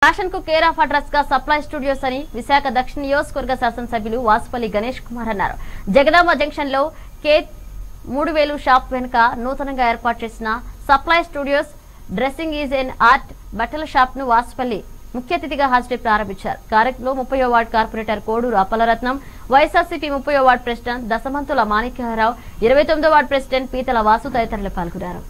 fashion కు care of అడ్రస్ గా సప్లై స్టూడియోస్ అని విశాఖ దక్షిణ నియోజకవర్గ శాసనసభ్యులు వాసుపల్లి గణేష్ కుమార్ అన్నారు జగదాంబ జంక్షన్ లో కే మూడు వేలు షాప్ వెనుక నూతనంగా ఏర్పాటు చేసిన supply studios dressing is an art బట్టల షాప్ ను వాసుపల్లి ముఖ్య అతిథిగా హాజరై ప్రారంభించారు కార్యక్రమంలో ముప్పై ward corporator Koduru Appalaratnam YSRCP ముప్పై వార్డు ప్రెసిడెంట్ దశమంతుల మాణిక్యరావు ఇరవై తొమ్మిదో వార్డు ప్రెసిడెంట్ పీతల వాసు తదితరులు పాల్గొన్నారు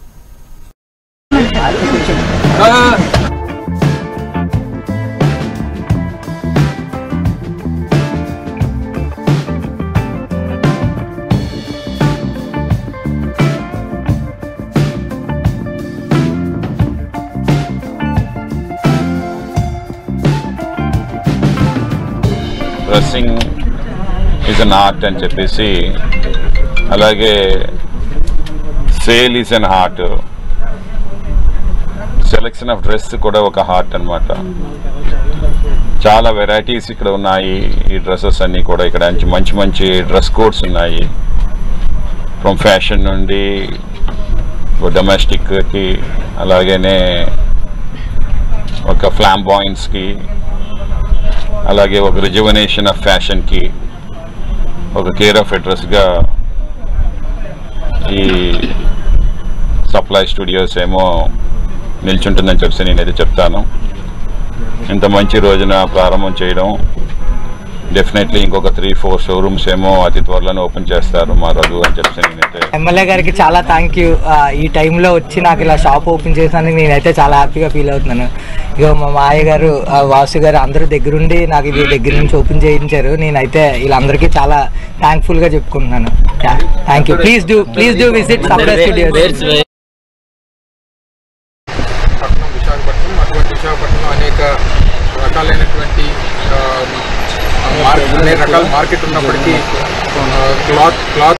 డ్రెస్సింగ్ ఈజ్ అన్ ఆర్ట్ అని చెప్పేసి అలాగే sale is an art selection of dress కూడా ఒక హార్ట్ అన్నమాట చాలా వెరైటీస్ ఇక్కడ ఉన్నాయి ఈ డ్రెస్సెస్ అన్ని కూడా ఇక్కడ మంచి మంచి మంచి డ్రెస్ కోడ్స్ ఉన్నాయి ఫ్రమ్ ఫ్యాషన్ నుండి డొమెస్టిక్కి అలాగనే ఒక ఫ్లాంబాయిన్స్కి అలాగే ఒక రిజువనేషన్ ఆఫ్ ఫ్యాషన్కి ఒక కేర్ ఆఫ్ అడ్రస్గా ఈ సప్లై స్టూడియోస్ ఏమో నిల్చుంటుందని చెప్పి నేనైతే చెప్తాను ఇంత మంచి రోజున ప్రారంభం చేయడం డెఫినెట్లీ ఇంకొక త్రీ ఫోర్ షోరూమ్స్ ఏమో అతి త్వరలోనే ఓపెన్ చేస్తారు మా రఘు అని చెప్పి నేనైతే ఎమ్మెల్యే గారికి చాలా థ్యాంక్ యూ ఈ టైంలో వచ్చి నాకు ఇలా షాప్ ఓపెన్ చేసినందుకు నేనైతే చాలా హ్యాపీగా ఫీల్ అవుతున్నాను ఇక మా మాయ గారు ఆ, వాసు గారు అందరూ దగ్గరుండి నాకు ఇది దగ్గర నుంచి ఓపెన్ చేయించారు నేనైతే వీళ్ళందరికీ చాలా థ్యాంక్ఫుల్గా చెప్పుకుంటున్నాను thank you please do please do visit supply studios పట్టణం విశాఖపట్నం అటువంటి విశాఖపట్నంలో అనేక రకాలైనటువంటి ఆ, మార్కెట్ అనేక రకాల మార్కెట్ ఉన్నప్పటికీ ఆ, క్లాత్ క్లాత్